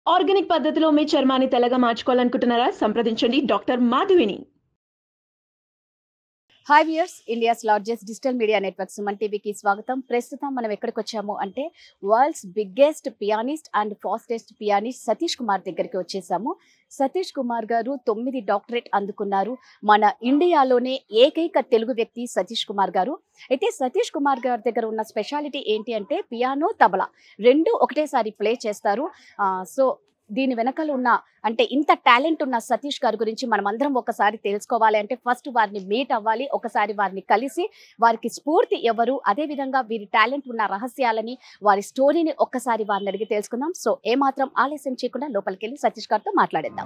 Organic పద్ధతిలో మీ చర్మాన్ని తెల్లగా మార్చుకోవాలనుకుంటున్నారా సంప్రదించండి డాక్టర్ మాధవిని hi viewers India's largest digital media network Suman టీవీకి స్వాగతం ప్రస్తుతం మనం ఎక్కడికి వచ్చాము అంటే world's biggest pianist and fastest pianist Satish Kumar దగ్గరికి వచ్చేసాము సతీష్ కుమార్ గారు తొమ్మిది డాక్టరేట్ అందుకున్నారు మన ఇండియాలోనే ఏకైక తెలుగు వ్యక్తి సతీష్ కుమార్ గారు అయితే సతీష్ కుమార్ గారి దగ్గర ఉన్న స్పెషాలిటీ ఏంటి అంటే పియానో తబలా రెండు ఒకటేసారి ప్లే చేస్తారు ఆ, సో దీని వెనకాల ఉన్న అంటే ఇంత టాలెంట్ ఉన్న సతీష్ గారి గురించి మనం అందరం ఒకసారి తెలుసుకోవాలి అంటే ఫస్ట్ వారిని మీట్ అవ్వాలి ఒకసారి వారిని కలిసి వారికి స్ఫూర్తి ఎవరు అదే విధంగా వీరి టాలెంట్ ఉన్న రహస్యాలని వారి స్టోరీని ఒక్కసారి వారిని అడిగి తెలుసుకుందాం సో ఏమాత్రం ఆలస్యం చేయకుండా లోపలికి వెళ్ళి సతీష్ గారితో మాట్లాడేద్దాం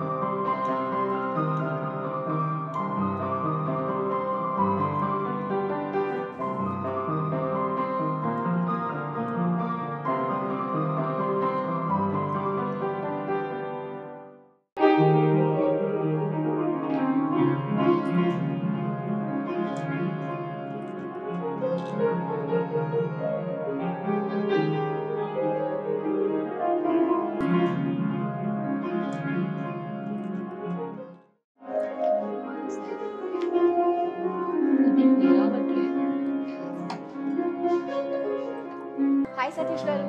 hi Satish garu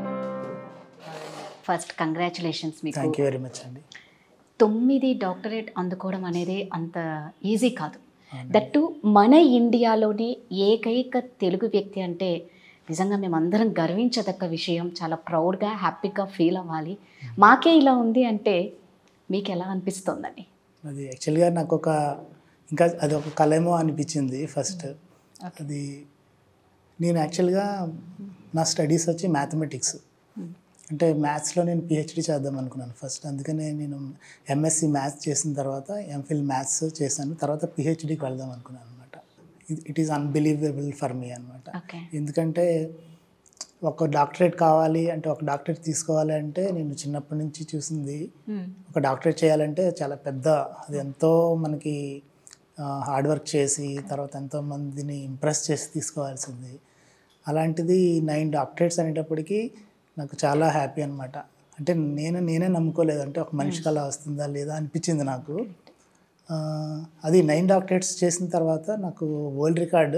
first congratulations మీకు థ్యాంక్ యూ వెరీ మచ్ అండి తొమ్మిది డాక్టరేట్ అందుకోవడం అనేది అంత ఈజీ కాదు దట్టు మన ఇండియాలోనే ఏకైక తెలుగు వ్యక్తి అంటే నిజంగా మేమందరం గర్వించదగ్గ విషయం చాలా ప్రౌడ్గా హ్యాపీగా ఫీల్ అవ్వాలి మాకే ఇలా ఉంది అంటే మీకు ఎలా అనిపిస్తోందండి అది యాక్చువల్గా నాకు ఒక ఇంకా అది ఒక కళేమో అనిపించింది ఫస్ట్ అది నేను యాక్చువల్గా నా స్టడీస్ వచ్చి మ్యాథమెటిక్స్ అంటే మ్యాథ్స్లో నేను పిహెచ్డి చేద్దాం అనుకున్నాను ఫస్ట్ అందుకనే నేను ఎంఎస్సి మ్యాథ్స్ చేసిన తర్వాత ఎంఫిల్ మ్యాథ్స్ చేశాను తర్వాత పిహెచ్డికి వెళ్దాం అనుకున్నాను అనమాట it is unbelievable for me అనమాట ఓకే ఎందుకంటే ఒక డాక్టరేట్ కావాలి అంటే ఒక డాక్టరేట్ తీసుకోవాలి అంటే నేను చిన్నప్పటి నుంచి చూసింది ఒక డాక్టరేట్ చేయాలంటే చాలా పెద్ద అది ఎంతో మనకి హార్డ్ వర్క్ చేసి తర్వాత ఎంతో మందిని ఇంప్రెస్ చేసి తీసుకోవాల్సింది అలాంటిది నైన్ డాక్టరేట్స్ అనేటప్పటికీ నాకు చాలా హ్యాపీ అనమాట అంటే నేను నేనే నమ్ముకోలేదు అంటే ఒక మనిషికి అలా వస్తుందా లేదా అనిపించింది నాకు ఆ, అది నైన్ డాక్టరేట్స్ చేసిన తర్వాత నాకు వరల్డ్ రికార్డు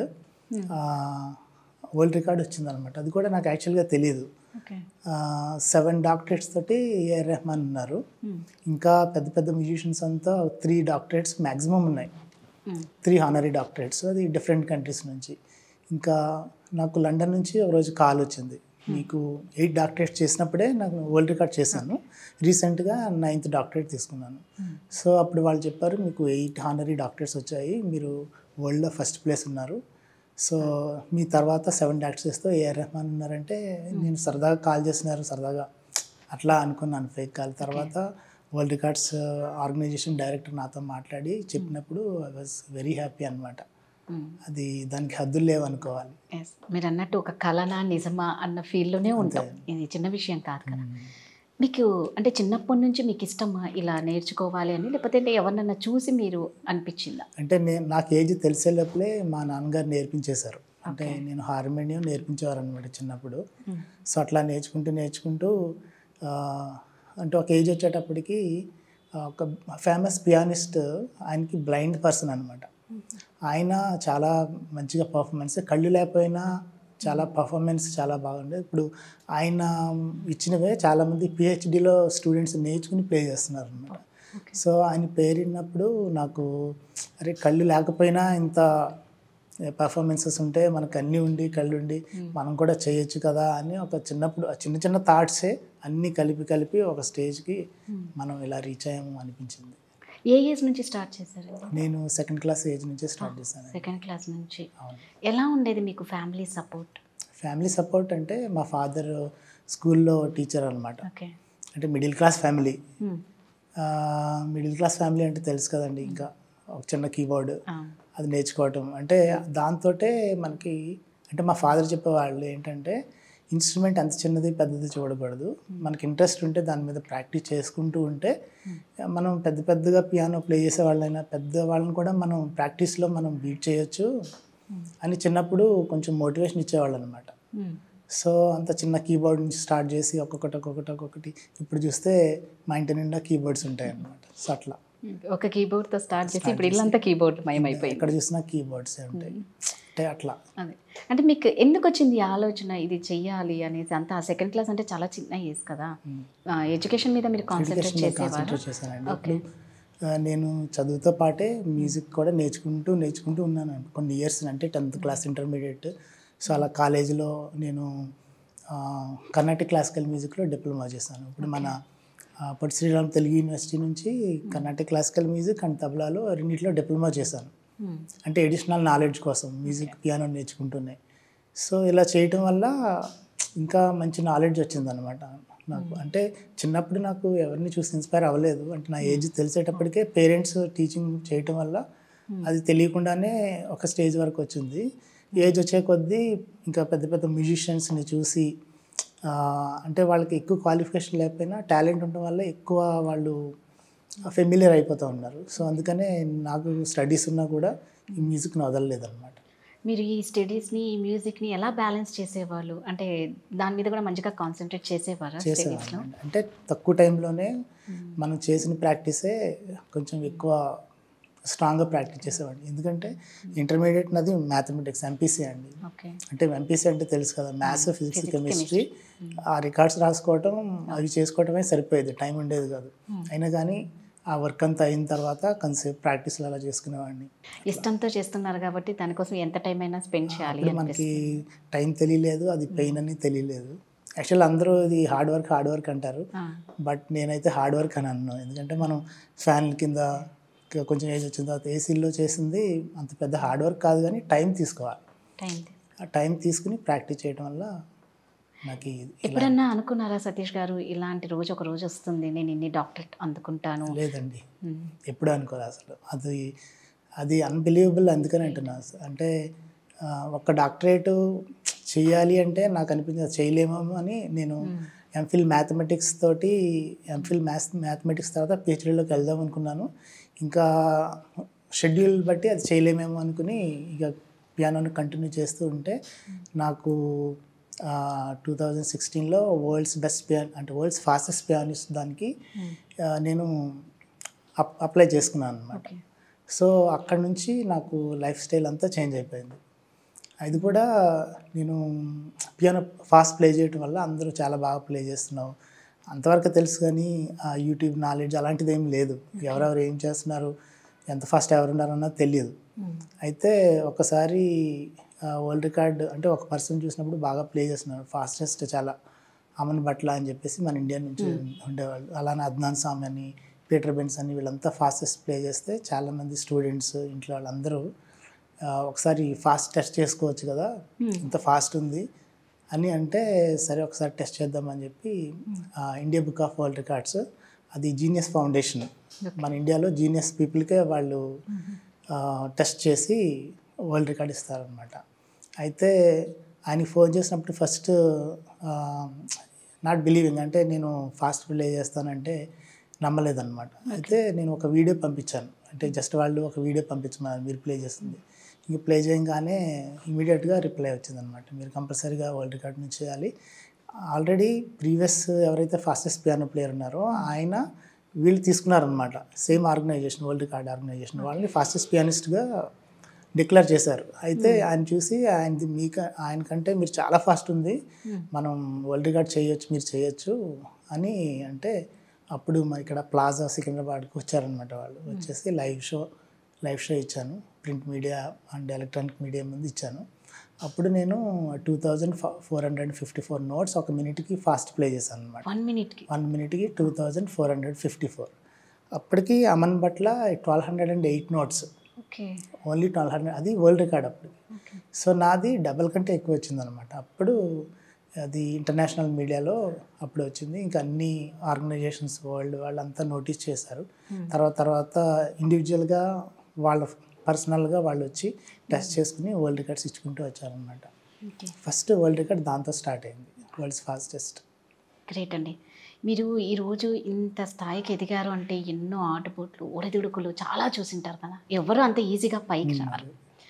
వరల్డ్ రికార్డ్ వచ్చిందనమాట అది కూడా నాకు యాక్చువల్గా తెలియదు ఓకే సెవెన్ డాక్టరేట్స్ తోటి ఏఆర్ రెహమాన్ ఉన్నారు ఇంకా పెద్ద పెద్ద మ్యూజిషియన్స్ అంతా త్రీ డాక్టరేట్స్ మ్యాక్సిమం ఉన్నాయి త్రీ హానరీ డాక్టరేట్స్ అది డిఫరెంట్ కంట్రీస్ నుంచి ఇంకా నాకు లండన్ నుంచి ఒక రోజు కాల్ వచ్చింది మీకు ఎయిట్ డాక్టరేట్స్ చేసినప్పుడే నాకు వరల్డ్ రికార్డ్ చేశాను రీసెంట్గా నైన్త్ డాక్టరేట్ తీసుకున్నాను సో అప్పుడు వాళ్ళు చెప్పారు మీకు ఎయిట్ హానరీ డాక్టరేట్స్ వచ్చాయి మీరు వరల్డ్లో ఫస్ట్ ప్లేస్ ఉన్నారు సో మీ తర్వాత సెవెన్ డాక్టర్స్తో ఏఆర్ రెహమాన్ ఉన్నారంటే నేను సరదాగా కాల్ చేస్తున్నారు సరదాగా అట్లా అనుకున్నాను ఫేక్ కాల్ తర్వాత వరల్డ్ రికార్డ్స్ ఆర్గనైజేషన్ డైరెక్టర్ నాతో మాట్లాడి చెప్పినప్పుడు ఐ వాజ్ వెరీ హ్యాపీ అనమాట అది దానికి హద్దులు లేవు అనుకోవాలి ఎస్ మీరు అన్నట్టు ఒక కళనా నిజమా అన్న ఫీల్డ్లోనే ఉంటాం ఇది చిన్న విషయం కాదు కదా మీకు అంటే చిన్నప్పటి నుంచి మీకు ఇష్టమా ఇలా నేర్చుకోవాలి అని లేకపోతే అంటే ఎవరినన్నా చూసి మీరు అనిపించిందా అంటే నేను నాకు ఏజ్ తెలిసేలోపలే మా నాన్నగారు నేర్పించేశారు అంటే నేను హార్మోనియం నేర్పించేవారు అనమాట చిన్నప్పుడు సో అట్లా నేర్చుకుంటూ నేర్చుకుంటూ ఆ, అంటే ఒక ఏజ్ వచ్చేటప్పటికి ఆ, ఒక ఫేమస్ పియానిస్ట్ ఆయనకి బ్లైండ్ పర్సన్ అనమాట ఆయన చాలా మంచిగా పర్ఫార్మెన్స్ కళ్ళు లేకపోయినా చాలా పర్ఫార్మెన్స్ చాలా బాగుండేది ఇప్పుడు ఆయన ఇచ్చినవే చాలామంది పిహెచ్డిలో స్టూడెంట్స్ నేర్చుకుని ప్లే చేస్తున్నారు అనమాట సో ఆయన పేరు విన్నప్పుడు నాకు అరే కళ్ళు లేకపోయినా ఇంత పర్ఫార్మెన్సెస్ ఉంటే మనకు అన్నీ ఉండి కళ్ళు ఉండి మనం కూడా చేయొచ్చు కదా అని ఒక చిన్నప్పుడు ఆ చిన్న చిన్న థాట్సే అన్నీ కలిపి కలిపి ఒక స్టేజ్కి మనం ఇలా రీచ్ అయ్యాము అనిపించింది ఏ ఏజ్ నుంచి స్టార్ట్ చేశారు నేను సెకండ్ క్లాస్ ఏజ్ నుంచే స్టార్ట్ చేశాను సెకండ్ క్లాస్ నుంచి అవును ఎలా ఉండేది మీకు ఫ్యామిలీ సపోర్ట్ ఫ్యామిలీ సపోర్ట్ అంటే మా ఫాదర్ స్కూల్లో టీచర్ అనమాట ఓకే అంటే middle class family middle class family అంటే తెలుసు కదండి ఇంకా ఒక చిన్న కీబోర్డ్ అది నేర్చుకోవటం అంటే దాంతో మనకి అంటే మా ఫాదర్ చెప్పేవాళ్ళు ఏంటంటే ఇన్స్ట్రుమెంట్ ఎంత చిన్నది పెద్దది చూడకూడదు మనకి ఇంట్రెస్ట్ ఉంటే దాని మీద ప్రాక్టీస్ చేసుకుంటూ ఉంటే మనం పెద్ద పెద్దగా పియానో ప్లే చేసే వాళ్ళైనా పెద్ద వాళ్ళని కూడా మనం ప్రాక్టీస్లో మనం బీట్ చేయొచ్చు అని చిన్నప్పుడు కొంచెం మోటివేషన్ ఇచ్చేవాళ్ళు అనమాట సో అంత చిన్న కీబోర్డ్ నుంచి స్టార్ట్ చేసి ఒక్కొక్కటి ఒక్కొక్కటి ఒక్కొక్కటి ఇప్పుడు చూస్తే మా ఇంటి నిండా కీబోర్డ్స్ ఉంటాయి అన్నమాట సో అట్లా ఒక keyboard తో స్టార్ట్ చేసి Start ఇప్పుడు ఇల్లంతా కీబోర్డ్ మయమైపోయింది ఎక్కడ చూసినా కీబోర్డ్సే ఉంటాయి అంటే అట్లా అదే అంటే మీకు ఎందుకు వచ్చింది ఈ ఆలోచన ఇది చెయ్యాలి అనేసి అంత సెకండ్ క్లాస్ అంటే చాలా చిన్న ఏజ్ కదా ఎడ్యుకేషన్ మీద మీరు కాన్సన్ట్రేట్ ఎడ్యుకేషన్ చేసేవారు కాన్సన్ట్రేట్ చేశానండి ఓకే ఇప్పుడు ఆ, నేను చదువుతో పాటే మ్యూజిక్ కూడా నేర్చుకుంటూ నేర్చుకుంటూ ఉన్నాను కొన్ని ఇయర్స్ అంటే టెన్త్ క్లాస్ ఇంటర్మీడియట్ సో అలా కాలేజీలో నేను ఆ, కర్ణాటక క్లాసికల్ మ్యూజిక్లో డిప్లొమా చేశాను ఇప్పుడు మన ఆ, పొట్టి శ్రీరామ్ తెలుగు యూనివర్సిటీ నుంచి కర్ణాటక క్లాసికల్ మ్యూజిక్ అండ్ తబలాలో రెండింటిలో డిప్లొమా చేశాను అంటే ఎడిషనల్ నాలెడ్జ్ కోసం మ్యూజిక్ పియానో నేర్చుకుంటూనే సో ఇలా చేయటం వల్ల ఇంకా మంచి నాలెడ్జ్ వచ్చిందనమాట నాకు అంటే చిన్నప్పుడు నాకు ఎవరిని చూసి ఇన్స్పైర్ అవ్వలేదు అంటే నా ఏజ్ తెలిసేటప్పటికే పేరెంట్స్ టీచింగ్ చేయటం వల్ల అది తెలియకుండానే ఒక స్టేజ్ వరకు వచ్చింది ఏజ్ వచ్చే కొద్దీ ఇంకా పెద్ద పెద్ద మ్యూజిషియన్స్ని చూసి ఆ, అంటే వాళ్ళకి ఎక్కువ క్వాలిఫికేషన్ లేకపోయినా టాలెంట్ ఉండడం వల్ల ఎక్కువ వాళ్ళు ఫెమిలియర్ అయిపోతూ ఉన్నారు సో అందుకనే నాకు స్టడీస్ ఉన్నా కూడా ఈ మ్యూజిక్ని వదలలేదన్నమాట మీరు ఈ స్టడీస్ని ఈ మ్యూజిక్ని ఎలా బ్యాలెన్స్ చేసేవాళ్ళు అంటే దాని మీద కూడా మంచిగా కాన్సన్ట్రేట్ చేసేవారా స్టడీస్లో చేసేవాడిని అంటే తక్కువ టైంలోనే మనం చేసిన ప్రాక్టీసే కొంచెం ఎక్కువ స్ట్రాంగ్గా ప్రాక్టీస్ చేసేవాడిని ఎందుకంటే ఇంటర్మీడియట్ నాది మ్యాథమెటిక్స్ ఎంపీసీ అండి ఓకే అంటే ఎంపీసీ అంటే తెలుసు కదా మ్యాథ్స్ ఫిజిక్స్ కెమిస్ట్రీ ఆ రికార్డ్స్ రాసుకోవటం అవి చేసుకోవటమే సరిపోయేది టైం ఉండేది కాదు అయినా కానీ ఆ వర్క్ అంతా అయిన తర్వాత కొంతసేపు ప్రాక్టీస్లు అలా చేసుకునేవాడిని ఇష్టంతో చేస్తున్నారు కాబట్టి దానికోసం ఎంత టైం అయినా స్పెండ్ చేయాలి అప్పుడు మనకి టైం తెలియలేదు అది పెయిన్ అని తెలియలేదు యాక్చువల్ అందరూ ఇది హార్డ్ వర్క్ హార్డ్ వర్క్ అంటారు బట్ నేనైతే హార్డ్ వర్క్ అని అన్నాను ఎందుకంటే మనం ఫ్యాన్ కింద క- కొంచెం ఏజ్ వచ్చిన తర్వాత ఏసీలో చేసింది అంత పెద్ద హార్డ్ వర్క్ కాదు కానీ టైం తీసుకోవాలి టైం ఆ టైం తీసుకుని ప్రాక్టీస్ చేయడం వల్ల నాకు ఇది ఇలా ఎప్పుడన్నా అనుకున్నారా సతీష్ గారు ఇలాంటి రోజు ఒక రోజు వస్తుంది నేను ఇన్ని డాక్టరేట్ అందుకుంటాను లేదండి మ్మ్. ఎప్పుడు అనుకోలే అసలు అది అది అన్బిలీవబుల్ అందుకని అంటున్నా అసలు. అంటే ఆ, ఒక్క డాక్టరేట్ చేయాలి అంటే నాకు అనిపించింది అది చేయలేమేమో అని నేను ఎంఫిల్ మ్యాథమెటిక్స్ తోటి ఎంఫిల్ మ్యాథ్స్ మ్యాథమెటిక్స్ తర్వాత పిహెచ్డీలోకి వెళ్దాం అనుకున్నాను ఇంకా షెడ్యూల్ బట్టి అది చేయలేమేమో అనుకుని ఇక పియానోని కంటిన్యూ చేస్తూ ఉంటే నాకు టూ థౌజండ్ సిక్స్టీన్లో వరల్డ్స్ బెస్ట్ పియాన్ అంటే వరల్డ్స్ ఫాస్టెస్ట్ పియానిస్ట్ దానికి ఆ, నేను అప్ అప్లై చేసుకున్నాను అనమాట ఓకే సో అక్కడ నుంచి నాకు లైఫ్ స్టైల్ అంతా చేంజ్ అయిపోయింది అది కూడా నేను పియానో ఫాస్ట్ ప్లే చేయడం వల్ల అందరూ చాలా బాగా ప్లే చేస్తున్నావు అంతవరకు తెలుసు కానీ ఆ యూట్యూబ్ నాలెడ్జ్ అలాంటిది ఏం లేదు ఎవరెవరు ఏం చేస్తున్నారు ఎంత ఫాస్ట్ ఎవరున్నారు అన్నది తెలియదు అయితే ఒకసారి వరల్డ్ రికార్డ్ అంటే ఒక పర్సన్ చూసినప్పుడు బాగా ప్లే చేస్తున్నారు ఫాస్టెస్ట్ చాలా అమన్ బట్ల అని చెప్పేసి మన ఇండియా నుంచి ఉండేవాళ్ళు అలానే అద్నాన్ సామి అని పీటర్ బెన్స్ అని వీళ్ళంతా ఫాస్టెస్ట్ ప్లే చేస్తే చాలామంది స్టూడెంట్స్ ఇంట్లో వాళ్ళందరూ ఆ, ఒకసారి ఫాస్ట్ టెస్ట్ చేసుకోవచ్చు కదా ఇంత ఫాస్ట్ ఉంది అని అంటే సరే ఒకసారి టెస్ట్ చేద్దామని చెప్పి ఆ, India book of world records అది జీనియస్ ఫౌండేషన్ మన ఇండియాలో జీనియస్ పీపుల్కే వాళ్ళు ఆ, టెస్ట్ చేసి వరల్డ్ రికార్డ్ ఇస్తారనమాట అయితే ఆయనకి ఫోన్ చేసినప్పుడు ఫస్ట్ నాట్ బిలీవింగ్ అంటే నేను ఫాస్ట్ ప్లే చేస్తానంటే నమ్మలేదన్నమాట అయితే నేను ఒక వీడియో పంపించాను అంటే జస్ట్ వాళ్ళు ఒక వీడియో పంపించమన్నారు మీరు ప్లే చేస్తుంది ఇంక ప్లే చేయగానే ఇమీడియట్గా రిప్లై వచ్చిందనమాట మీరు కంపల్సరీగా వరల్డ్ రికార్డ్ నుంచి చేయాలి ఆల్రెడీ ప్రీవియస్ ఎవరైతే ఫాస్టెస్ట్ పియానో ప్లేయర్ ఉన్నారో ఆయన వీళ్ళు తీసుకున్నారనమాట same organisation world record organisation వాళ్ళని ఫాస్టెస్ట్ పియానిస్ట్గా డిక్లేర్ చేశారు అయితే ఆయన చూసి ఆయనది మీక ఆయన కంటే మీరు చాలా ఫాస్ట్ ఉంది మనం వరల్డ్ రికార్డ్ చేయొచ్చు మీరు చేయొచ్చు అని అంటే అప్పుడు మరి ఇక్కడ ప్లాజా సికింద్రాబాద్కి వచ్చారనమాట వాళ్ళు వచ్చేసి లైవ్ షో లైవ్ షో ఇచ్చాను print media and electronic media ముందు ఇచ్చాను అప్పుడు నేను two thousand four hundred fifty four notes ఒక మినిట్కి ఫాస్ట్ ప్లే చేశాను అనమాట వన్ మినిట్కి వన్ మినిట్కి two thousand four hundred fifty four అప్పటికి Aman Batla twelve hundred and eight notes okay only twelve hundred అది వరల్డ్ రికార్డ్ అప్పుడు ఓకే సో నాది డబల్ కంటే ఎక్కువ వచ్చిందనమాట అప్పుడు అది ఇంటర్నేషనల్ మీడియాలో అప్పుడు వచ్చింది ఇంకా అన్ని ఆర్గనైజేషన్స్ వరల్డ్ వాళ్ళంతా నోటీస్ చేశారు తర్వాత తర్వాత ఇండివిజువల్గా వాళ్ళ పర్సనల్గా వాళ్ళు వచ్చి టెస్ట్ చేసుకుని వరల్డ్ రికార్డ్స్ ఇచ్చుకుంటూ వచ్చారనమాట ఓకే ఫస్ట్ వరల్డ్ రికార్డ్ దాంతో స్టార్ట్ అయింది వరల్డ్స్ ఫాస్టెస్ట్ గ్రేట్ అండి మీరు ఈరోజు ఇంత స్థాయికి ఎదిగారు అంటే ఎన్నో ఆటపోట్లు ఒడిదుడుకులు చాలా చూసింటారు కదా ఎవరు అంత ఈజీగా పైకి రారు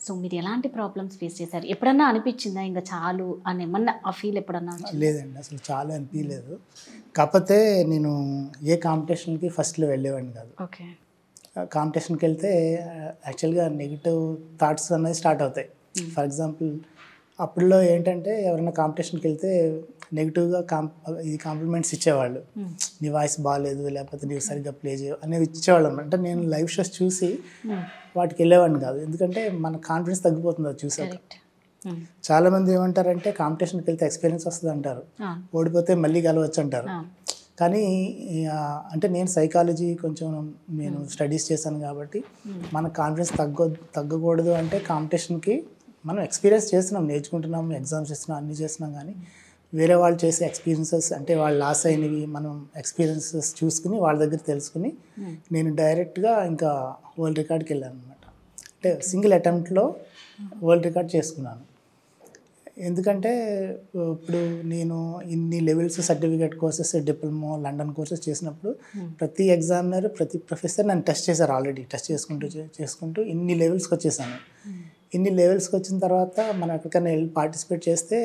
సో మీరు ఎలాంటి ప్రాబ్లమ్స్ ఫేస్ చేశారు ఎప్పుడన్నా అనిపించిందా ఇంకా చాలు అని ఏమన్నా ఆ ఫీల్ ఎప్పుడన్నా వచ్చిందా? లేదండి అసలు చాలా అనిపించలేదు కాకపోతే నేను ఏ కాంపిటీషన్కి ఫస్ట్లో వెళ్ళేవాడిని కాదు ఓకే కాంపిటీషన్కి వెళ్తే యాక్చువల్గా నెగిటివ్ థాట్స్ అనేది స్టార్ట్ అవుతాయి ఫర్ ఎగ్జాంపుల్ అప్పుడులో ఏంటంటే ఎవరైనా కాంపిటీషన్కి వెళ్తే నెగిటివ్గా కాం ఇది కాంప్లిమెంట్స్ ఇచ్చేవాళ్ళు Hmm. నీ వాయిస్ బాగాలేదు లేకపోతే నీవు సరిగ్గా ప్లే చేయవు అనేవి ఇచ్చేవాళ్ళం అంటే నేను లైవ్ షోస్ చూసి Hmm. వాటికి వెళ్ళేవాడిని కాదు ఎందుకంటే మన కాన్ఫిడెన్స్ తగ్గిపోతుంది అది చూసాక కరెక్ట్ Hmm. చాలామంది ఏమంటారంటే కాంపిటీషన్కి వెళ్తే ఎక్స్పీరియన్స్ వస్తుంది అంటారు ఆ, ఓడిపోతే మళ్ళీ గెలవచ్చు అంటారు ఆ, కానీ ఆ, అంటే నేను సైకాలజీ కొంచెం నేను స్టడీస్ చేశాను కాబట్టి మన కాన్ఫిడెన్స్ తగ్గ తగ్గకూడదు అంటే కాంపిటీషన్కి మనం ఎక్స్పీరియన్స్ చేస్తున్నాం నేర్చుకుంటున్నాం ఎగ్జామ్స్ చేస్తున్నాం అన్నీ చేస్తున్నాం కానీ వేరే వాళ్ళు చేసే ఎక్స్పీరియన్సెస్ అంటే వాళ్ళు లాస్ అయినవి మనం ఎక్స్పీరియన్సెస్ చూసుకుని వాళ్ళ దగ్గర తెలుసుకుని Hmm. నేను డైరెక్ట్గా ఇంకా వరల్డ్ రికార్డ్కి వెళ్ళాను అనమాట అంటే సింగిల్ అటెంప్ట్లో వరల్డ్ రికార్డ్ చేసుకున్నాను ఎందుకంటే ఇప్పుడు నేను ఇన్ని levels certificate courses diploma London courses చేసినప్పుడు Hmm. ప్రతి ఎగ్జామినర్ ప్రతి ప్రొఫెసర్ నన్ను టెస్ట్ చేశారు ఆల్రెడీ టెస్ట్ చేసుకుంటూ చే- చేసుకుంటూ ఇన్ని లెవెల్స్కి వచ్చేసాను Hmm. ఇన్ని లెవెల్స్కి వచ్చిన తర్వాత మనం ఎక్కడికైనా వెళ్ళి పార్టిసిపేట్ చేస్తే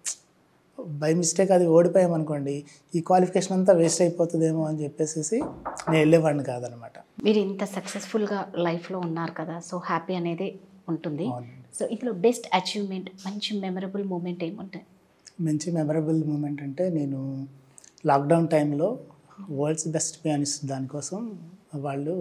బై మిస్టేక్ అది ఓడిపోయాం అనుకోండి ఈ క్వాలిఫికేషన్ అంతా వేస్ట్ అయిపోతుందేమో అని చెప్పేసి నేను వెళ్ళేవాడిని కాదనమాట మీరు ఇంత సక్సెస్ఫుల్గా లైఫ్లో ఉన్నారు కదా సో హ్యాపీ అనేది ఉంటుంది అవునండి. సో ఇందులో బెస్ట్ అచీవ్మెంట్ మంచి మెమరబుల్ మూమెంట్ ఏముంటాయి మంచి మెమరబుల్ మూమెంట్ అంటే నేను లాక్డౌన్ టైంలో వరల్డ్స్ బెస్ట్ పియానిస్ట్ దానికోసం వాళ్ళు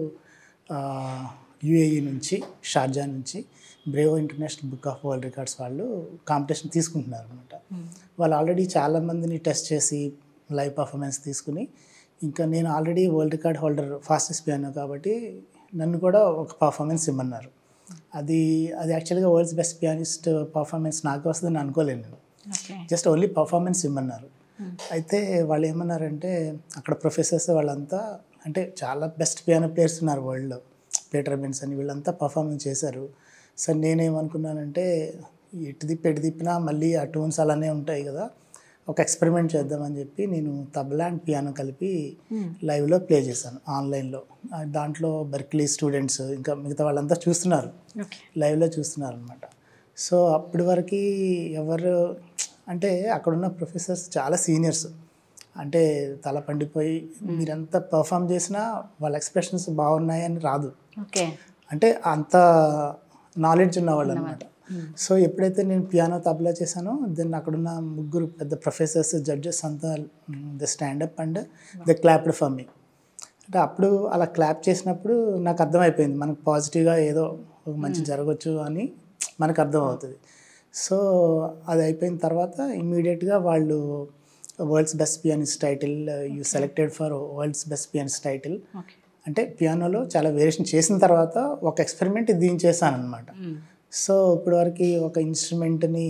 యుఏఈ నుంచి షార్జా నుంచి Bravo international book of world records వాళ్ళు కాంపిటీషన్ తీసుకుంటున్నారు అనమాట వాళ్ళు ఆల్రెడీ చాలామందిని టెస్ట్ చేసి లైవ్ పర్ఫార్మెన్స్ తీసుకుని ఇంకా నేను already world record holder fastest piano కాబట్టి నన్ను కూడా ఒక పర్ఫార్మెన్స్ ఇమ్మన్నారు అది అది యాక్చువల్గా వరల్డ్స్ బెస్ట్ పియానిస్ట్ పర్ఫార్మెన్స్ నాకు వస్తుందని అనుకోలేను నేను ఓకే జస్ట్ ఓన్లీ పర్ఫార్మెన్స్ ఇమ్మన్నారు అయితే వాళ్ళు ఏమన్నారంటే అక్కడ ప్రొఫెసర్స్ వాళ్ళంతా అంటే చాలా బెస్ట్ పియానో ప్లేయర్స్ ఉన్నారు వరల్డ్లో పీటర్ బెన్స్ అని వీళ్ళంతా పర్ఫార్మెన్స్ చేశారు సార్ నేనేమనుకున్నానంటే ఎటు తిప్పి ఎటు తిప్పినా మళ్ళీ ఆ టూన్స్ అలానే ఉంటాయి కదా ఒక ఎక్స్పెరిమెంట్ చేద్దామని చెప్పి నేను తబలా అండ్ పియానో కలిపి లైవ్లో ప్లే చేశాను ఆన్లైన్లో ఆ దాంట్లో బర్క్లీ స్టూడెంట్స్ ఇంకా మిగతా వాళ్ళంతా చూస్తున్నారు ఓకే లైవ్లో చూస్తున్నారు అనమాట సో అప్పటి వరకు ఎవరు అంటే అక్కడున్న ప్రొఫెసర్స్ చాలా సీనియర్స్ అంటే తల పండిపోయి మీరెంత పర్ఫామ్ చేసినా వాళ్ళ ఎక్స్ప్రెషన్స్ బాగున్నాయని రాదు ఓకే అంటే అంత నాలెడ్జ్ ఉన్నవాళ్ళు అనమాట సో ఎప్పుడైతే నేను పియానో తబలా చేశానో దెన్ అక్కడున్న ముగ్గురు పెద్ద ప్రొఫెసర్స్ జడ్జెస్ అంతా the stand up and the clapped for me అంటే అప్పుడు అలా క్లాప్ చేసినప్పుడు నాకు అర్థమైపోయింది మనకు పాజిటివ్గా ఏదో ఒక మంచి జరగవచ్చు అని మనకు అర్థం అవుతుంది సో అది అయిపోయిన తర్వాత ఇమీడియట్గా వాళ్ళు world's best pianist title you selected for world's best pianist title okay అంటే పియానోలో చాలా వేరియేషన్ చేసిన తర్వాత ఒక ఎక్స్పెరిమెంట్ దీని చేశాను అనమాట సో ఇప్పుడు వరకు ఒక ఇన్స్ట్రుమెంట్ని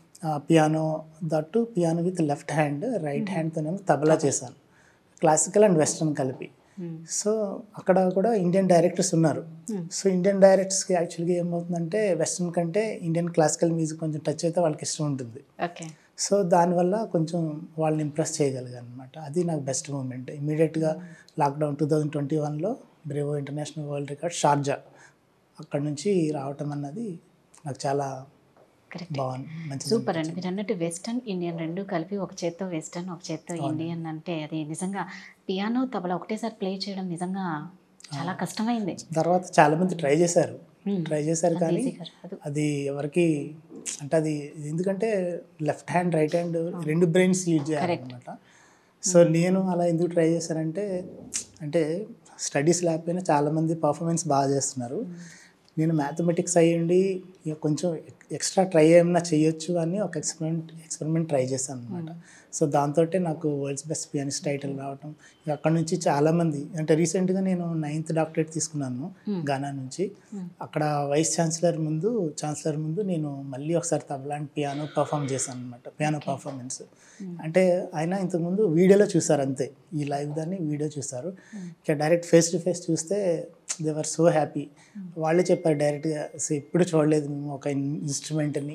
piano that piano with left hand right హ్యాండ్తోనేమో తబలా చేశాను క్లాసికల్ అండ్ వెస్ట్రన్ కలిపి సో అక్కడ కూడా ఇండియన్ డైరెక్టర్స్ ఉన్నారు సో ఇండియన్ డైరెక్టర్స్కి యాక్చువల్గా ఏమవుతుందంటే వెస్ట్రన్ కంటే ఇండియన్ క్లాసికల్ మ్యూజిక్ కొంచెం టచ్ అయితే వాళ్ళకి ఇష్టం ఉంటుంది ఓకే సో దానివల్ల కొంచెం వాళ్ళని ఇంప్రెస్ చేయగలిగాను అనమాట అది నాకు బెస్ట్ మూమెంట్ ఇమీడియట్గా లాక్డౌన్ టూ థౌజండ్ ట్వంటీ వన్లో Bravo international world record Sharjah అక్కడ నుంచి రావటం అన్నది నాకు చాలా కరెక్ట్ బాగుంది మంచి సూపర్ అండి మీరు అన్నట్టు వెస్టర్న్ ఇండియన్ రెండు కలిపి ఒక చేత్తో వెస్టర్న్ ఒక చేత్తో ఇండియన్ అంటే అది నిజంగా పియానో తబలా ఒకటేసారి ప్లే చేయడం నిజంగా చాలా కష్టమైంది తర్వాత చాలా మంది ట్రై చేశారు Hmm. ట్రై చేశారు అంత కానీ ఈజీగా రాదు. అది ఎవరికి అంటే అది ఎందుకంటే లెఫ్ట్ హ్యాండ్ రైట్ హ్యాండ్ రెండు బ్రెయిన్స్ యూజ్ చేయాలన్నమాట సో నేను అలా ఎందుకు ట్రై చేశానంటే అంటే స్టడీస్ లేకపోయినా చాలామంది పర్ఫార్మెన్స్ బాగా చేస్తున్నారు నేను మ్యాథమెటిక్స్ అయ్యండి ఇక కొంచెం ఎక్స్ట్రా ట్రై ఏమైనా చేయొచ్చు అని ఒక ఎక్స్పెరిమెంట్ ఎక్స్పెరిమెంట్ ట్రై చేశాను అనమాట సో దాంతో నాకు వరల్డ్స్ బెస్ట్ పియానిస్ట్ టైటిల్ రావటం ఇక అక్కడ నుంచి చాలామంది అంటే రీసెంట్గా నేను నైన్త్ డాక్టరేట్ తీసుకున్నాను గానా నుంచి అక్కడ వైస్ ఛాన్సలర్ ముందు ఛాన్సలర్ ముందు నేను మళ్ళీ ఒకసారి తబలా అండ్ పియానో పర్ఫామ్ చేశాను అనమాట పియానో పర్ఫార్మెన్స్ అంటే ఆయన ఇంతకుముందు వీడియోలో చూసారు అంతే ఈ లైవ్ దాన్ని వీడియో చూసారు ఇక డైరెక్ట్ ఫేస్ టు ఫేస్ చూస్తే దేవర్ సో హ్యాపీ వాళ్ళే చెప్పారు డైరెక్ట్గా "సో ఎప్పుడు చూడలేదు మేము ఒక ఇన్స్ట్రుమెంట్ని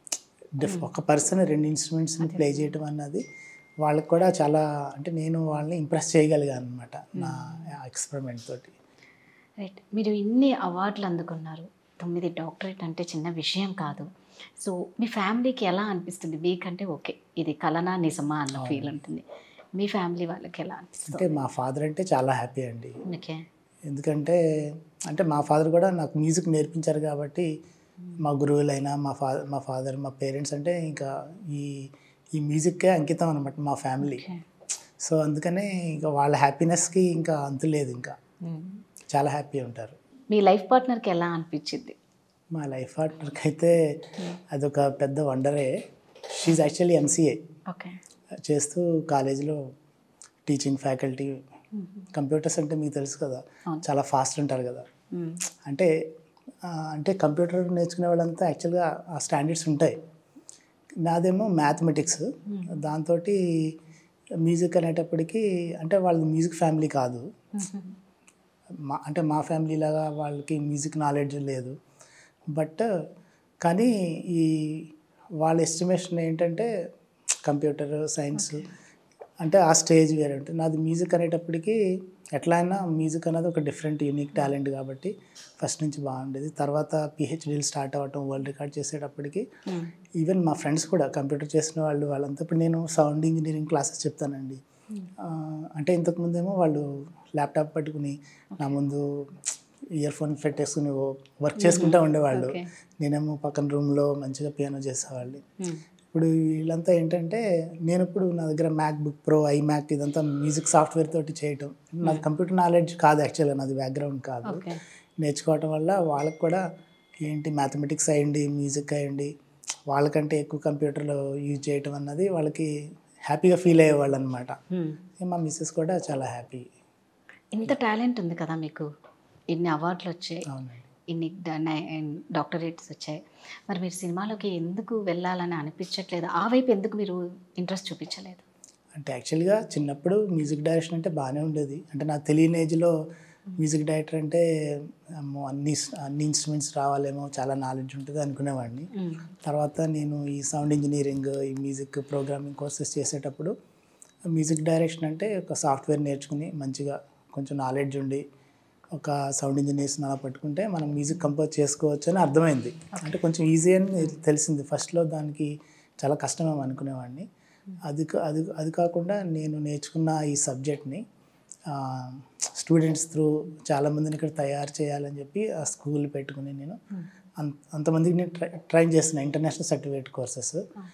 డిఫ్ ఒక పర్సన్ రెండు ఇన్స్ట్రుమెంట్స్ని ప్లే చేయడం అన్నది వాళ్ళకి కూడా చాలా అంటే నేను వాళ్ళని ఇంప్రెస్ చేయగలిగాను అనమాట నా ఎక్స్పెరిమెంట్ తోటి రైట్ మీరు ఇన్ని అవార్డులు అందుకున్నారు తొమ్మిది డాక్టరేట్ అంటే చిన్న విషయం కాదు సో మీ ఫ్యామిలీకి ఎలా అనిపిస్తుంది మీకంటే ఓకే ఇది కలనా నిజమా అన్న ఫీల్ ఉంటుంది మీ ఫ్యామిలీ వాళ్ళకి ఎలా అంటే అనిపిస్తుంది మా ఫాదర్ అంటే చాలా హ్యాపీ అండి ఓకే ఎందుకంటే అంటే మా ఫాదర్ కూడా నాకు మ్యూజిక్ నేర్పించారు కాబట్టి మా గురువులైనా మా ఫాదర్ మా ఫాదర్ మా పేరెంట్స్ అంటే ఇంకా ఈ ఈ మ్యూజిక్కే అంకితం అనమాట మా ఫ్యామిలీ ఓకే సో అందుకనే ఇంకా వాళ్ళ హ్యాపీనెస్కి ఇంకా అంతు లేదు ఇంకా చాలా హ్యాపీ ఉంటారు మీ లైఫ్ పార్ట్నర్కి ఎలా అనిపించింది మా లైఫ్ పార్ట్నర్కి అయితే అదొక పెద్ద వండరే షీజ్ యాక్చువల్లీ ఎంసీఏ ఓకే చేస్తూ కాలేజీలో టీచింగ్ ఫ్యాకల్టీ కంప్యూటర్స్ అంటే మీకు తెలుసు కదా అవును. చాలా ఫాస్ట్ ఉంటారు కదా అంటే ఆ, అంటే కంప్యూటర్ నేర్చుకునే వాళ్ళంతా యాక్చువల్గా ఆ స్టాండర్డ్స్ ఉంటాయి నాదేమో మ్యాథమెటిక్స్ దాంతో మ్యూజిక్ అనేటప్పటికి అంటే వాళ్ళది మ్యూజిక్ ఫ్యామిలీ కాదు మా అంటే మా ఫ్యామిలీ లాగా వాళ్ళకి మ్యూజిక్ నాలెడ్జ్ లేదు బట్ కానీ ఈ వాళ్ళ ఎస్టిమేషన్ ఏంటంటే కంప్యూటర్ సైన్స్ అంటే ఆ స్టేజ్ వేరే ఉంటుంది నాది మ్యూజిక్ అనేటప్పటికి ఎట్లా అయినా మ్యూజిక్ అనేది ఒక డిఫరెంట్ యూనిక్ టాలెంట్ కాబట్టి ఫస్ట్ నుంచి బాగుండేది తర్వాత పిహెచ్డీలు స్టార్ట్ అవ్వటం వరల్డ్ రికార్డ్ చేసేటప్పటికి ఈవెన్ మా ఫ్రెండ్స్ కూడా కంప్యూటర్ చేసిన వాళ్ళు వాళ్ళంతా ఇప్పుడు నేను సౌండ్ ఇంజనీరింగ్ క్లాసెస్ చెప్తానండి ఆ, అంటే ఇంతకుముందేమో వాళ్ళు ల్యాప్టాప్ పట్టుకుని నా ముందు ఇయర్ ఫోన్ పెట్టేసుకుని వర్క్ చేసుకుంటూ ఉండేవాళ్ళు Okay. నేనేమో పక్కన రూమ్లో మంచిగా పియానో చేసేవాళ్ళు ఇప్పుడు వీళ్ళంతా ఏంటంటే నేను ఇప్పుడు నా దగ్గర MacBook pro iMac ఇదంతా మ్యూజిక్ సాఫ్ట్వేర్ తోటి చేయటం నాది కంప్యూటర్ నాలెడ్జ్ కాదు యాక్చువల్గా నాది బ్యాక్గ్రౌండ్ కాదు ఓకే నేర్చుకోవటం వల్ల వాళ్ళకి కూడా ఏంటి మ్యాథమెటిక్స్ అయ్యండి మ్యూజిక్ అయ్యండి వాళ్ళకంటే ఎక్కువ కంప్యూటర్లో యూజ్ చేయటం అన్నది వాళ్ళకి హ్యాపీగా ఫీల్ అయ్యేవాళ్ళు అనమాట మా మిస్సెస్ కూడా చాలా హ్యాపీ ఇంత టాలెంట్ ఉంది కదా మీకు ఇన్ని అవార్డులు వచ్చాయి అవునండి ఇన్ని డాక్టరేట్స్ వచ్చాయి మరి మీరు సినిమాలోకి ఎందుకు వెళ్ళాలని అనిపించట్లేదు ఆ వైపు ఎందుకు మీరు ఇంట్రెస్ట్ చూపించలేదు అంటే యాక్చువల్గా చిన్నప్పుడు మ్యూజిక్ డైరెక్షన్ అంటే బాగానే ఉండేది అంటే నాకు తెలియని ఏజ్లో మ్యూజిక్ డైరెక్టర్ అంటే అమ్మో అన్ని అన్ని ఇన్స్ట్రుమెంట్స్ రావాలేమో చాలా నాలెడ్జ్ ఉంటుంది అనుకునేవాడిని తర్వాత నేను ఈ సౌండ్ ఇంజనీరింగ్ ఈ మ్యూజిక్ ప్రోగ్రామింగ్ కోర్సెస్ చేసేటప్పుడు మ్యూజిక్ డైరెక్షన్ అంటే ఒక సాఫ్ట్వేర్ నేర్చుకుని మంచిగా కొంచెం నాలెడ్జ్ ఉండి ఒక సౌండ్ ఇంజనీర్స్ అలా పట్టుకుంటే మనం మ్యూజిక్ కంపోజ్ చేసుకోవచ్చు అని అర్థమైంది అంటే కొంచెం ఈజీ అని తెలిసింది ఫస్ట్లో దానికి చాలా కష్టమేమో అనుకునేవాడిని అది కా- అది అది కాకుండా నేను నేర్చుకున్న ఈ సబ్జెక్ట్ని స్టూడెంట్స్ త్రూ చాలామందిని ఇక్కడ తయారు చేయాలని చెప్పి ఆ స్కూల్ పెట్టుకుని నేను అంత అంతమందికి నేను ట్రై ట్రైన్ చేస్తున్నా ఇంటర్నేషనల్ సర్టిఫికేట్ కోర్సెస్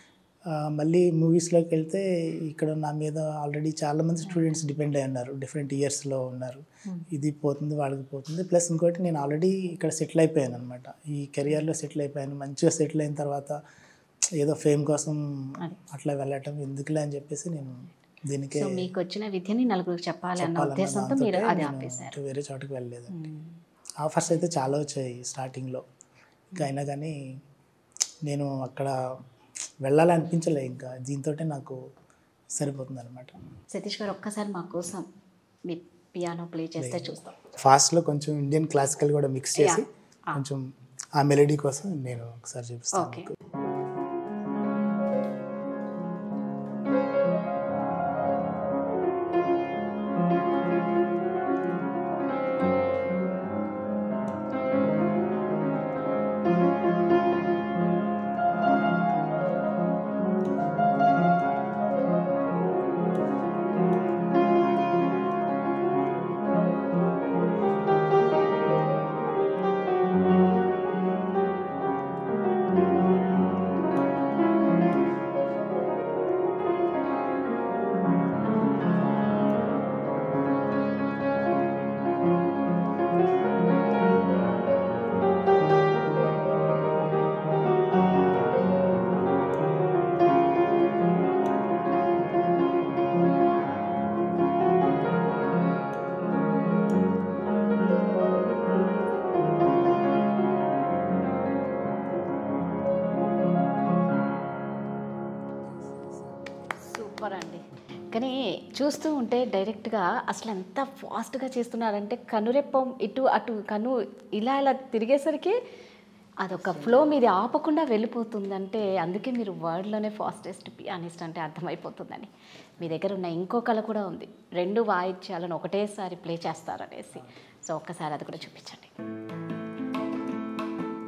మళ్ళీ మూవీస్లోకి వెళ్తే ఇక్కడ నా మీద ఆల్రెడీ చాలామంది స్టూడెంట్స్ డిపెండ్ అయి ఉన్నారు డిఫరెంట్ ఇయర్స్లో ఉన్నారు ఇది పోతుంది వాళ్ళకి పోతుంది ప్లస్ ఇంకోటి నేను ఆల్రెడీ ఇక్కడ సెటిల్ అయిపోయాను అనమాట ఈ కెరియర్లో సెటిల్ అయిపోయాను మంచిగా సెటిల్ అయిన తర్వాత ఏదో ఫేమ్ కోసం అది. అట్లా వెళ్ళటం ఎందుకులే అని చెప్పేసి నేను దీనికే సో మీకు వచ్చిన విద్యని నలుగురికి చెప్పాలి అన్న చెప్పాలన్న ఉద్దేశంతో మీరు దాంతోటే అది నేను ఆపేశారు ఇటు వేరే చోటుకి వెళ్ళలేదు మ్మ్. ఆఫర్స్ అయితే చాలా వచ్చాయి స్టార్టింగ్లో ఇంకా అయినా కానీ నేను అక్కడ వెళ్ళాలనిపించలే ఇంకా దీంతో నాకు సరిపోతుంది అనమాట సతీష్ గారు ఒక్కసారి మా కోసం మీ పియానో ప్లే చేస్తే చూస్తాం ఫాస్ట్లో కొంచెం ఇండియన్ క్లాసికల్ కూడా మిక్స్ చేసి Yeah. Ah. కొంచెం ఆ మెలడీ కోసం నేను ఒకసారి చూపిస్తాను ఓకే మీకు. సూపర్ అండి కానీ చూస్తూ ఉంటే డైరెక్ట్గా అసలు ఎంత ఫాస్ట్గా చేస్తున్నారంటే కనురెప్పం ఇటు అటు కను ఇలా ఇలా తిరిగేసరికి అదొక ఫ్లో మీది ఆపకుండా వెళ్ళిపోతుందంటే అందుకే మీరు వరల్డ్లోనే ఫాస్టెస్ట్ పియానిస్ట్ అంటే అర్థమైపోతుందని మీ దగ్గర ఉన్న ఇంకో కళ కూడా ఉంది రెండు వాయిద్యాలను ఒకటేసారి ప్లే చేస్తారనేసి సో ఒక్కసారి అది కూడా చూపించండి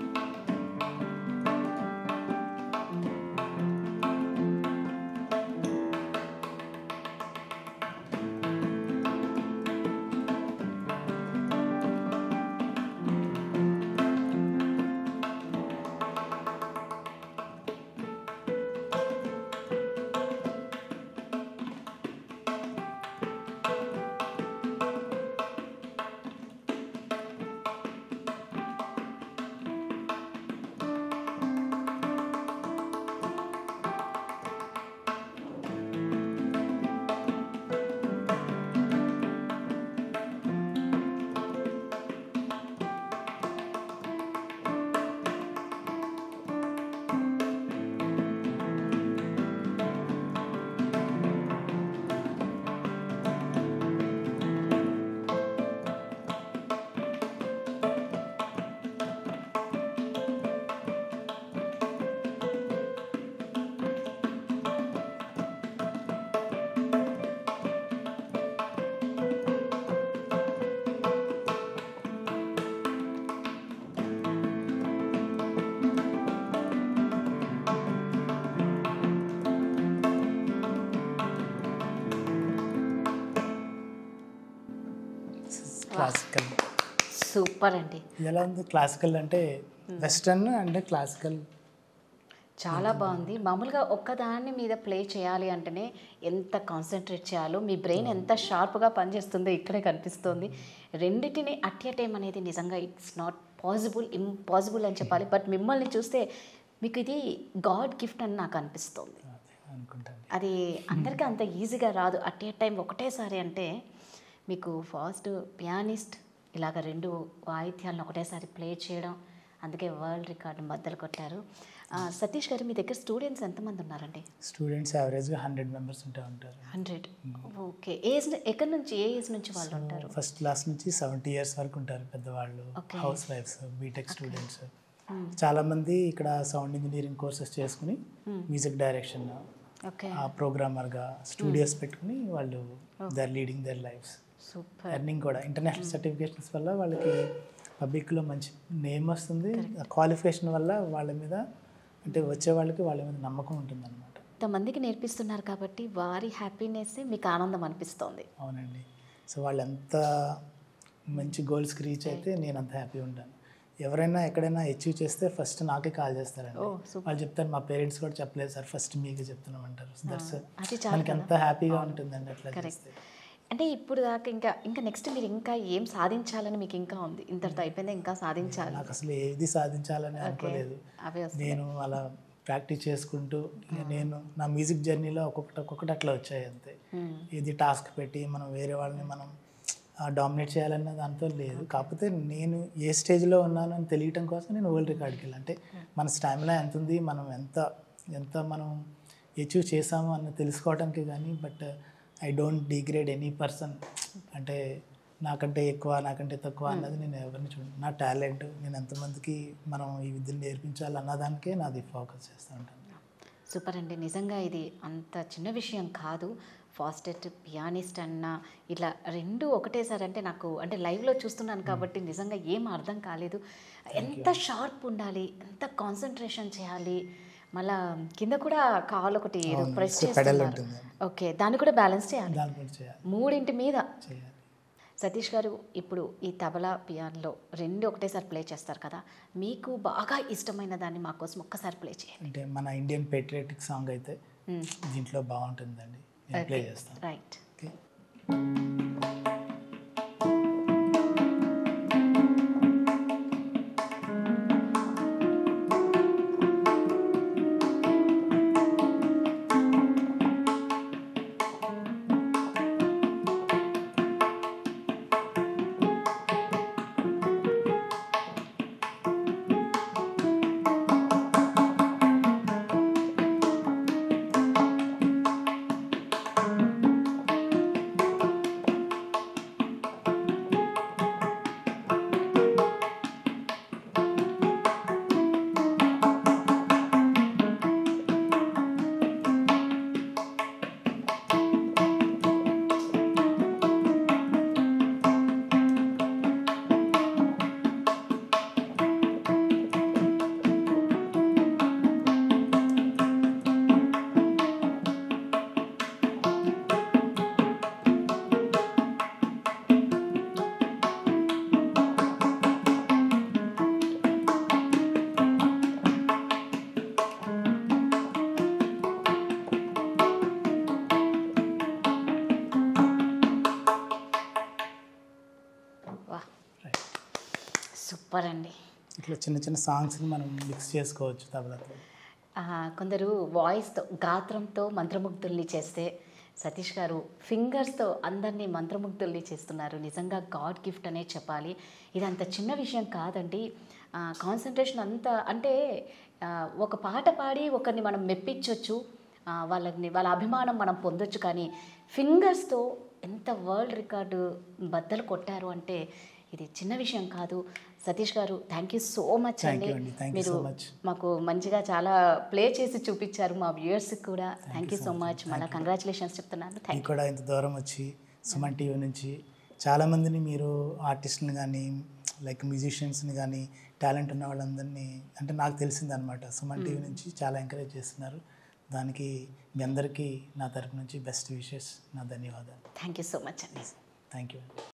క్లాసికల్ సూపర్ అండి ఎలా ఉంది క్లాసికల్ అంటే వెస్టర్న్ అంటే క్లాసికల్ చాలా బాగుంది మామూలుగా ఒక్కదాన్ని మీద ప్లే చేయాలి అంటేనే ఎంత కాన్సన్ట్రేట్ చేయాలో మీ బ్రెయిన్ ఎంత షార్ప్గా పనిచేస్తుందో ఇక్కడే కనిపిస్తుంది రెండింటిని అట్ ఎ టైం అనేది నిజంగా ఇట్స్ నాట్ పాసిబుల్ ఇంపాసిబుల్ అని చెప్పాలి బట్ మిమ్మల్ని చూస్తే మీకు ఇది గాడ్ గిఫ్ట్ అని నాకు అనిపిస్తుంది అనుకుంటాను అది అందరికీ అంత ఈజీగా రాదు అట్ ఏ టైం ఒకటేసారి అంటే మీకు ఫాస్ట్ పియానిస్ట్ ఇలాగ రెండు వాయిద్యాలను ఒకటేసారి ప్లే చేయడం అందుకే వరల్డ్ రికార్డు మద్దలు కొట్టారు ఆ, సతీష్ గారు మీ దగ్గర స్టూడెంట్స్ ఎంతమంది ఉన్నారండి స్టూడెంట్స్ యావరేజ్గా హండ్రెడ్ మెంబర్స్ ఉంటే ఉంటారు హండ్రెడ్ ఓకే ఏజ్ ఎక్కడి నుంచి ఏ ఏజ్ నుంచి వాళ్ళు ఉంటారు ఫస్ట్ క్లాస్ నుంచి సెవెంటీ ఇయర్స్ వరకు ఉంటారు పెద్దవాళ్ళు Okay. హౌస్ వైఫ్స్ బీటెక్ స్టూడెంట్స్ చాలా మంది ఇక్కడ సౌండ్ ఇంజనీరింగ్ కోర్సెస్ చేసుకుని మ్యూజిక్ డైరెక్షన్ ఓకే ఆ ప్రోగ్రామర్గా స్టూడియోస్ పెట్టుకుని వాళ్ళు they are leading their lives super earning కూడా ఇంటర్నేషనల్ సర్టిఫికేషన్స్ వల్ల వాళ్ళకి పబ్లిక్లో మంచి నేమ్ వస్తుంది క్వాలిఫికేషన్ వల్ల వాళ్ళ మీద అంటే వచ్చే వాళ్ళకి వాళ్ళ మీద నమ్మకం ఉంటుంది అనమాట ఇంతమందికి నేర్పిస్తున్నారు కాబట్టి వారి హ్యాపీనెస్ మీకు ఆనందం అనిపిస్తోంది అవునండి సో వాళ్ళు ఎంత మంచి గోల్స్కి రీచ్ అయితే నేను అంత హ్యాపీ ఉంటాను ఎవరైనా ఎక్కడైనా అచీవ్ చేస్తే ఫస్ట్ నాకే కాల్ చేస్తారండి ఓ సూపర్ వాళ్ళు చెప్తారు మా పేరెంట్స్ కూడా చెప్పలేదు సార్ ఫస్ట్ మీకే చెప్తున్నాం అంటారు దట్స్ అది చాలా మనకి ఎంత హ్యాపీగా ఉంటుందండి అట్లా చేస్తే అంటే ఇప్పుడు దాకా ఇంకా ఇంకా నెక్స్ట్ మీరు ఇంకా ఏం సాధించాలని మీకు ఇంకా ఉంది ఇంతటితో అయిపోయింది ఇంకా సాధించాలి నాకు అసలు ఏది సాధించాలని అనుకోలేదు అవే వస్తాయి నేను అలా ప్రాక్టీస్ చేసుకుంటూ ఇక నేను నా మ్యూజిక్ జర్నీలో ఒక్కొక్కటి ఒక్కొక్కటి అట్లా వచ్చాయి అంతే ఇది టాస్క్ పెట్టి మనం వేరే వాళ్ళని మనం డామినేట్ చేయాలన్న దాంతో లేదు కాకపోతే నేను ఏ స్టేజ్లో ఉన్నాను అని తెలియటం కోసం నేను వరల్డ్ రికార్డ్కి వెళ్ళాను అంటే మన స్టామినా ఎంత ఉంది మనం ఎంత ఎంత మనం అచీవ్ చేసాము అన్న తెలుసుకోవడానికి కానీ but I don't degrade any person అంటే నాకంటే ఎక్కువ నాకంటే తక్కువ అన్నది నేను ఎవరిని చూడ నా టాలెంట్ నేను ఎంతమందికి మనం ఈ విద్యను నేర్పించాలి అన్నదానికే నాది ఫోకస్ చేస్తూ ఉంటాను సూపర్ అండి నిజంగా ఇది అంత చిన్న విషయం కాదు ఫాస్టెట్ పియానిస్ట్ అన్న ఇట్లా రెండు ఒకటేసారి అంటే నాకు అంటే లైవ్లో చూస్తున్నాను కాబట్టి నిజంగా ఏం అర్థం కాలేదు ఎంత షార్ప్ ఉండాలి ఎంత కాన్సన్ట్రేషన్ చేయాలి మళ్ళా కింద కూడా కాల్ ఒకటి అవును, ప్రెస్ సో పెడల్ చేస్తున్నారు ఉంటుంది ఓకే దాన్ని కూడా బ్యాలెన్స్ చేయాలి దాని గురించి చేయాలి మూడింటి మీద చేయాలి సతీష్ గారు ఇప్పుడు ఈ తబలా పియాన్లో రెండు ఒకటేసారి ప్లే చేస్తారు కదా మీకు బాగా ఇష్టమైన దాన్ని మా కోసం ఒక్కసారి ప్లే చేయండి అంటే మన ఇండియన్ పేట్రియాటిక్ సాంగ్ అయితే దీంట్లో బాగుంటుందండి నేను ప్లే చేస్తాను రైట్ ఓకే వా రైట్ సూపర్ అండి ఇట్లా చిన్న చిన్న సాంగ్స్ని మనం మిక్స్ చేసుకోవచ్చు తబలతో ఆ, కొందరు వాయిస్తో గాత్రంతో మంత్రముగ్ధుల్ని చేస్తే సతీష్ గారు ఫింగర్స్తో అందరినీ మంత్రముగ్ధుల్ని చేస్తున్నారు నిజంగా గాడ్ గిఫ్ట్ అనే చెప్పాలి ఇది అంత చిన్న విషయం కాదండి కాన్సన్ట్రేషన్ అంతా అంటే ఆ, ఒక పాట పాడి ఒకరిని మనం మెప్పించవచ్చు ఆ, వాళ్ళని వాళ్ళ అభిమానం మనం పొందొచ్చు కానీ ఫింగర్స్తో ఎంత వరల్డ్ రికార్డు బద్దలు కొట్టారు అంటే ఇది చిన్న విషయం కాదు సతీష్ గారు thank you so much Thank అండి you అండి. Thank you మీరు so much. మాకు మంచిగా చాలా ప్లే చేసి చూపించారు మా వ్యూయర్స్కి కూడా థ్యాంక్ యూ సో మచ్ మళ్ళీ కంగ్రాచులేషన్స్ చెప్తున్నాను థ్యాంక్ మీకు కూడా ఇంత దూరం వచ్చి సుమన్ టీవీ నుంచి చాలామందిని మీరు ఆర్టిస్ట్ని కానీ లైక్ మ్యూజిషియన్స్ని కానీ టాలెంట్ ఉన్న వాళ్ళందరినీ అంటే నాకు తెలిసిందనమాట సుమన్ టీవీ నుంచి చాలా ఎంకరేజ్ చేస్తున్నారు దానికి మీ అందరికీ నా తరపు నుంచి బెస్ట్ విషెస్ నా ధన్యవాదాలు థ్యాంక్ యూ సో మచ్ అండి థ్యాంక్ యూ